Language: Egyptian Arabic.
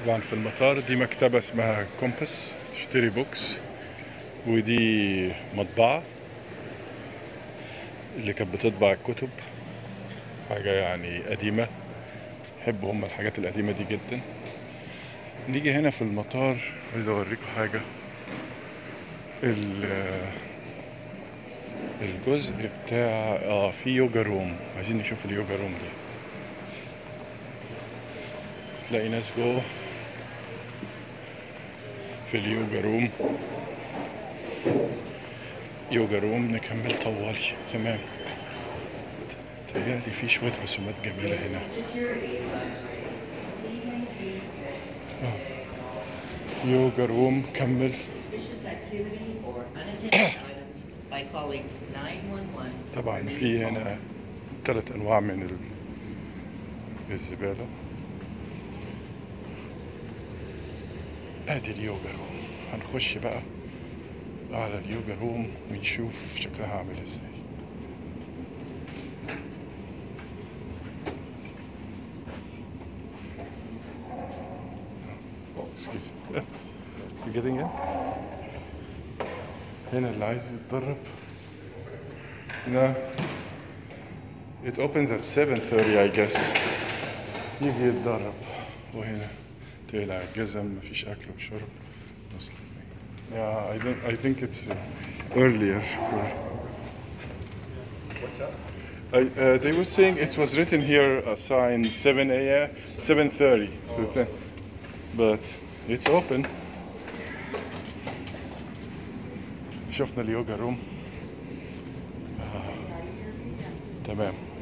طبعا في المطار دي مكتبة اسمها كومباس تشتري بوكس ودي مطبعة اللي كانت بتطبع الكتب حاجة يعني قديمة بحب هم الحاجات القديمة دي جدا نيجي هنا في المطار عايز اوريكم حاجة ال- الجزء بتاع اه في يوجا روم عايزين نشوف اليوجا روم دي تلاقي ناس جوه في اليوجا روم يوجا روم نكمل طوالي تمام تهيألي في شوية رسومات جميلة هنا آه. يوجا روم كمل suspicious activity or unattended items by calling 911. طبعا or في any هنا phone. ثلاث انواع من ال- الزبالة ادي اليوجا روم هنخش بقى على اليوجا روم ونشوف شكلها عامل ازاي Excuse me. You getting in? هنا اللي عايز يتدرب No. It opens at 7:30 I guess. يجي يتدرب وهنا تقلع الجزم مفيش أكل وشرب أصلا. Yeah, I don't. I think it's uh, earlier for. I, uh, they were saying it was written here a sign 7 a.m. 7:30 to 10, but it's open. شفنا اليوجا روم آه. تمام